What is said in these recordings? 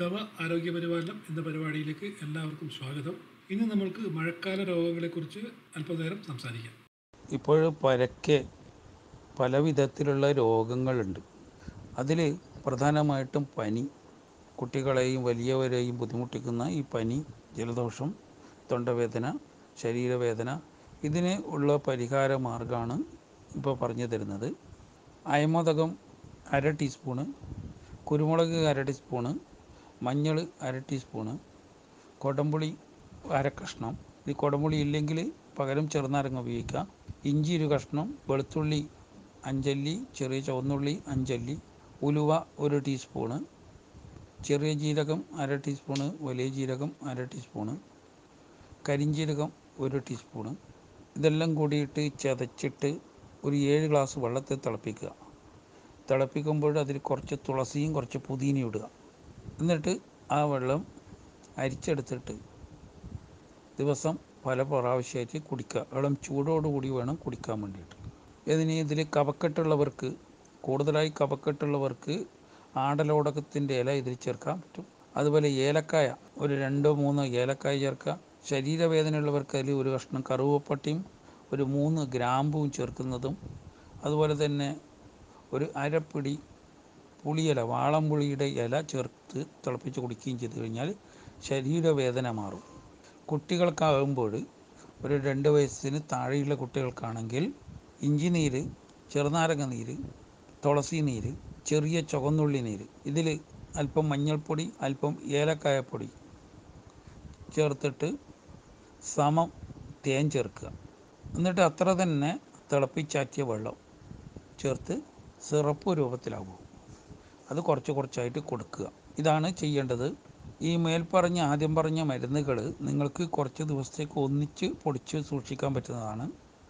ആർത്തവ ആരോഗ്യ പരിപാലനം എന്ന പരിപാടിയിലേക്ക് എല്ലാവർക്കും സ്വാഗതം ഇന്ന് നമ്മൾക്ക് മഴക്കാല രോഗങ്ങളെക്കുറിച്ച് അല്പനേരം സംസാരിക്കാം ഇപ്പോൾ പരക്കെ പല വിധത്തിലുള്ള രോഗങ്ങളുണ്ട് അതിൽ പ്രധാനമായിട്ടും പനി കുട്ടികളെയും വലിയവരെയും ബുദ്ധിമുട്ടിക്കുന്ന ഈ പനി ജലദോഷം തൊണ്ടവേദന ശരീരവേദന ഇതിന് ഉള്ള പരിഹാര മാർഗ്ഗമാണ് ഇപ്പോൾ പറഞ്ഞു തരുന്നത് അയമോദകം അര ടീസ്പൂണ് കുരുമുളക് അര ടീസ്പൂണ് മഞ്ഞൾ അര ടീസ്പൂണ് കൊടംപുളി അര കഷ്ണം ഈ കൊടംപുളി ഇല്ലെങ്കിൽ പകരം ചെറുനാരങ്ങ ഉപയോഗിക്കാം ഇഞ്ചി ഒരു കഷ്ണം വെളുത്തുള്ളി അഞ്ചല്ലി ചെറിയ ചുവന്നുള്ളി അഞ്ചല്ലി ഉലുവ ഒരു ടീസ്പൂണ് ചെറിയ ജീരകം അര ടീസ്പൂണ് വലിയ ജീരകം അര ടീസ്പൂണ് കരിഞ്ജീരകം ഒരു ടീസ്പൂണ് ഇതെല്ലാം കൂടിയിട്ട് ചതച്ചിട്ട് ഒരു ഏഴ് ഗ്ലാസ് വെള്ളത്തിൽ തിളപ്പിക്കുക തിളപ്പിക്കുമ്പോൾ അതിൽ കുറച്ച് തുളസിയും കുറച്ച് പുതിനയും ഇടുക എന്നിട്ട് ആ വെള്ളം അരിച്ചെടുത്തിട്ട് ദിവസം പല പ്രാവശ്യമായിട്ട് കുടിക്കുക വെള്ളം ചൂടോടുകൂടി വേണം കുടിക്കാൻ വേണ്ടിയിട്ട് ഇതിന് ഇതിൽ കഫക്കെട്ടുള്ളവർക്ക് കൂടുതലായി കഫക്കെട്ടുള്ളവർക്ക് ആടലോടകത്തിൻ്റെ ഇല ഇതിൽ ചേർക്കാൻ പറ്റും അതുപോലെ ഏലക്കായ ഒരു രണ്ടോ മൂന്നോ ഏലക്കായ ചേർക്കുക ശരീരവേദനയുള്ളവർക്ക് അതിൽ ഒരു കഷ്ണം കറുവപ്പട്ടിയും ഒരു മൂന്ന് ഗ്രാമ്പും ചേർക്കുന്നതും അതുപോലെ തന്നെ ഒരു അരപ്പിടി പുളിയില വാളംപുളിയുടെ ഇല ചേർത്ത് തിളപ്പിച്ച് കുടിക്കുകയും ചെയ്തു കഴിഞ്ഞാൽ ശരീരവേദന മാറും കുട്ടികൾക്കാകുമ്പോൾ ഒരു രണ്ട് വയസ്സിന് താഴെയുള്ള കുട്ടികൾക്കാണെങ്കിൽ ഇഞ്ചി നീര് ചെറുനാരങ്ങ നീര് തുളസി നീര് ചെറിയ ചുവന്നുള്ളി നീര് ഇതിൽ അല്പം മഞ്ഞൾപ്പൊടി അല്പം ഏലക്കായപ്പൊടി ചേർത്തിട്ട് സമം തേൻ ചേർക്കുക എന്നിട്ട് അത്ര തന്നെ തിളപ്പിച്ചാറ്റിയ വെള്ളം ചേർത്ത് സിറപ്പ് രൂപത്തിലാകും അത് കുറച്ച് കുറച്ചായിട്ട് കൊടുക്കുക ഇതാണ് ചെയ്യേണ്ടത് ഈ മേൽപ്പറഞ്ഞ ആദ്യം പറഞ്ഞ മരുന്നുകൾ നിങ്ങൾക്ക് കുറച്ച് ദിവസത്തേക്ക് ഒന്നിച്ച് പൊടിച്ച് സൂക്ഷിക്കാൻ പറ്റുന്നതാണ്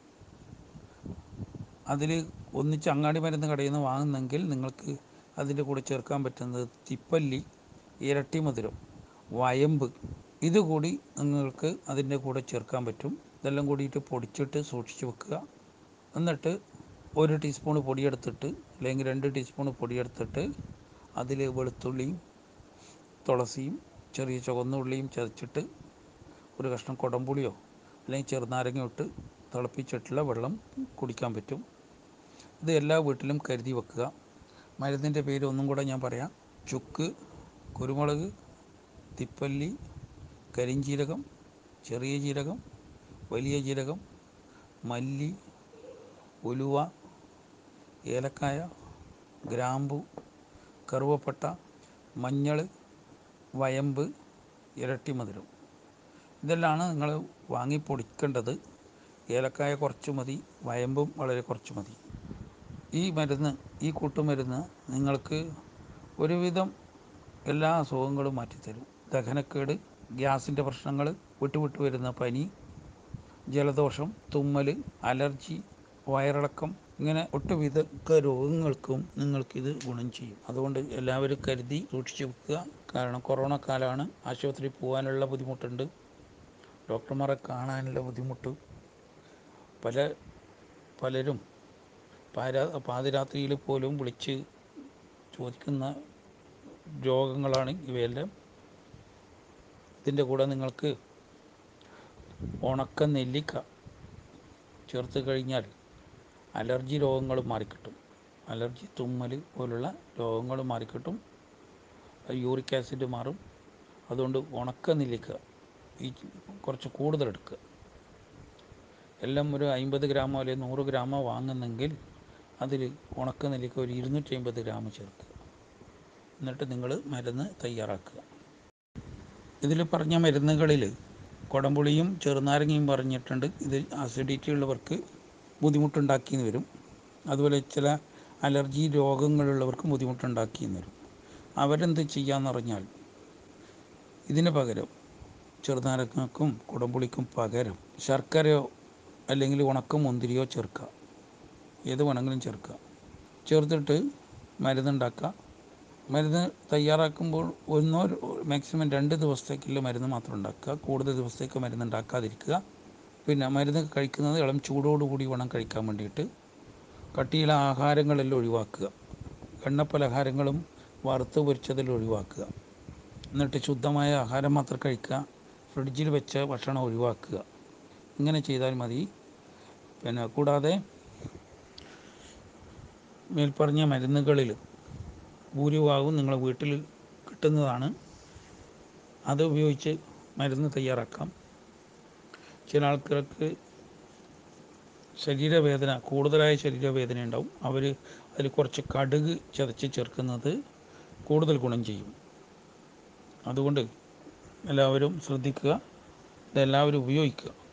അതിൽ ഒന്നിച്ച് അങ്ങാടി മരുന്ന് കടയിൽ നിന്ന് വാങ്ങുന്നെങ്കിൽ നിങ്ങൾക്ക് അതിൻ്റെ കൂടെ ചേർക്കാൻ പറ്റുന്നത് തിപ്പല്ലി ഇരട്ടി മധുരം വയമ്പ് ഇതുകൂടി നിങ്ങൾക്ക് അതിൻ്റെ കൂടെ ചേർക്കാൻ പറ്റും ഇതെല്ലാം കൂടിയിട്ട് പൊടിച്ചിട്ട് സൂക്ഷിച്ച് വെക്കുക എന്നിട്ട് ഒരു ടീസ്പൂൺ പൊടിയെടുത്തിട്ട് അല്ലെങ്കിൽ രണ്ട് ടീസ്പൂൺ പൊടിയെടുത്തിട്ട് അതിൽ വെളുത്തുള്ളിയും തുളസിയും ചെറിയ ചുവന്ന ഉള്ളിയും ചതച്ചിട്ട് ഒരു കഷ്ണം കുടംപുളിയോ അല്ലെങ്കിൽ ചെറുനാരങ്ങയോ ഇട്ട് തിളപ്പിച്ചിട്ടുള്ള വെള്ളം കുടിക്കാൻ പറ്റും ഇത് എല്ലാ വീട്ടിലും കരുതി വെക്കുക മരുന്നിൻ്റെ പേര് ഒന്നും കൂടെ ഞാൻ പറയാം ചുക്ക് കുരുമുളക് തിപ്പല്ലി കരിഞ്ജീരകം ചെറിയ ജീരകം വലിയ ജീരകം മല്ലി ഉലുവ ഏലക്കായ ഗ്രാമ്പു കറുവപ്പട്ട മഞ്ഞൾ വയമ്പ് ഇരട്ടി മധുരം ഇതെല്ലാമാണ് നിങ്ങൾ വാങ്ങി പൊടിക്കേണ്ടത് ഏലക്കായ കുറച്ച് മതി വയമ്പും വളരെ കുറച്ച് മതി ഈ മരുന്ന് ഈ കൂട്ടുമരുന്ന് നിങ്ങൾക്ക് ഒരുവിധം എല്ലാ അസുഖങ്ങളും മാറ്റിത്തരും ദഹനക്കേട് ഗ്യാസിൻ്റെ പ്രശ്നങ്ങൾ വിട്ടുവിട്ട് വരുന്ന പനി ജലദോഷം തുമ്മൽ അലർജി വയറിളക്കം ഇങ്ങനെ ഒട്ടുവിധ രോഗങ്ങൾക്കും നിങ്ങൾക്കിത് ഗുണം ചെയ്യും അതുകൊണ്ട് എല്ലാവരും കരുതി സൂക്ഷിച്ചു വെക്കുക കാരണം കൊറോണ കാലമാണ് ആശുപത്രിയിൽ പോകാനുള്ള ബുദ്ധിമുട്ടുണ്ട് ഡോക്ടർമാരെ കാണാനുള്ള ബുദ്ധിമുട്ട് പല പലരും പാരാ പാതിരാത്രിയിൽ പോലും വിളിച്ച് ചോദിക്കുന്ന രോഗങ്ങളാണ് ഇവയെല്ലാം ഇതിൻ്റെ കൂടെ നിങ്ങൾക്ക് ഉണക്ക നെല്ലിക്ക ചേർത്ത് കഴിഞ്ഞാൽ അലർജി രോഗങ്ങൾ മാറിക്കിട്ടും അലർജി തുമ്മൽ പോലുള്ള രോഗങ്ങൾ മാറിക്കിട്ടും യൂറിക് ആസിഡ് മാറും അതുകൊണ്ട് ഉണക്ക നെല്ലിക്ക ഈ കുറച്ച് കൂടുതൽ എടുക്കുക എല്ലാം ഒരു അമ്പത് ഗ്രാമോ അല്ലെങ്കിൽ നൂറ് ഗ്രാമോ വാങ്ങുന്നെങ്കിൽ അതിൽ ഉണക്ക നെല്ലിക്ക ഒരു ഇരുന്നൂറ്റി അമ്പത് ഗ്രാം ചേർക്കുക എന്നിട്ട് നിങ്ങൾ മരുന്ന് തയ്യാറാക്കുക ഇതിൽ പറഞ്ഞ മരുന്നുകളിൽ കുടംപുളിയും ചെറുനാരങ്ങയും പറഞ്ഞിട്ടുണ്ട് ഇത് അസിഡിറ്റി ഉള്ളവർക്ക് ബുദ്ധിമുട്ടുണ്ടാക്കിയെന്ന് വരും അതുപോലെ ചില അലർജി രോഗങ്ങളുള്ളവർക്ക് ബുദ്ധിമുട്ടുണ്ടാക്കിയെന്ന് വരും അവരെന്ത് ചെയ്യാന്ന് പറഞ്ഞാൽ ഇതിന് പകരം ചെറുനാരങ്ങക്കും കുടംപുളിക്കും പകരം ശർക്കരയോ അല്ലെങ്കിൽ ഉണക്ക മുന്തിരിയോ ചേർക്കുക ഏത് വേണമെങ്കിലും ചേർക്കുക ചേർത്തിട്ട് മരുന്നുണ്ടാക്കുക മരുന്ന് തയ്യാറാക്കുമ്പോൾ ഒന്നോ മാക്സിമം രണ്ട് ദിവസത്തേക്കുള്ള മരുന്ന് മാത്രം ഉണ്ടാക്കുക കൂടുതൽ ദിവസത്തേക്ക് മരുന്ന് ഉണ്ടാക്കാതിരിക്കുക പിന്നെ മരുന്ന് കഴിക്കുന്നത് ഇളം ചൂടോടുകൂടി വേണം കഴിക്കാൻ വേണ്ടിയിട്ട് കട്ടിയുള്ള ആഹാരങ്ങളെല്ലാം ഒഴിവാക്കുക എണ്ണ പലഹാരങ്ങളും വറുത്ത് പൊരിച്ചതെല്ലാം ഒഴിവാക്കുക എന്നിട്ട് ശുദ്ധമായ ആഹാരം മാത്രം കഴിക്കുക ഫ്രിഡ്ജിൽ വെച്ച ഭക്ഷണം ഒഴിവാക്കുക ഇങ്ങനെ ചെയ്താൽ മതി പിന്നെ കൂടാതെ മേൽപ്പറഞ്ഞ മരുന്നുകളിൽ ഭൂരിഭാഗവും നിങ്ങളെ വീട്ടിൽ കിട്ടുന്നതാണ് അത് ഉപയോഗിച്ച് മരുന്ന് തയ്യാറാക്കാം ചില ആൾക്കാർക്ക് ശരീരവേദന കൂടുതലായ ശരീരവേദന ഉണ്ടാവും അവർ അതിൽ കുറച്ച് കടുക് ചതച്ച് ചേർക്കുന്നത് കൂടുതൽ ഗുണം ചെയ്യും അതുകൊണ്ട് എല്ലാവരും ശ്രദ്ധിക്കുക ഇതെല്ലാവരും ഉപയോഗിക്കുക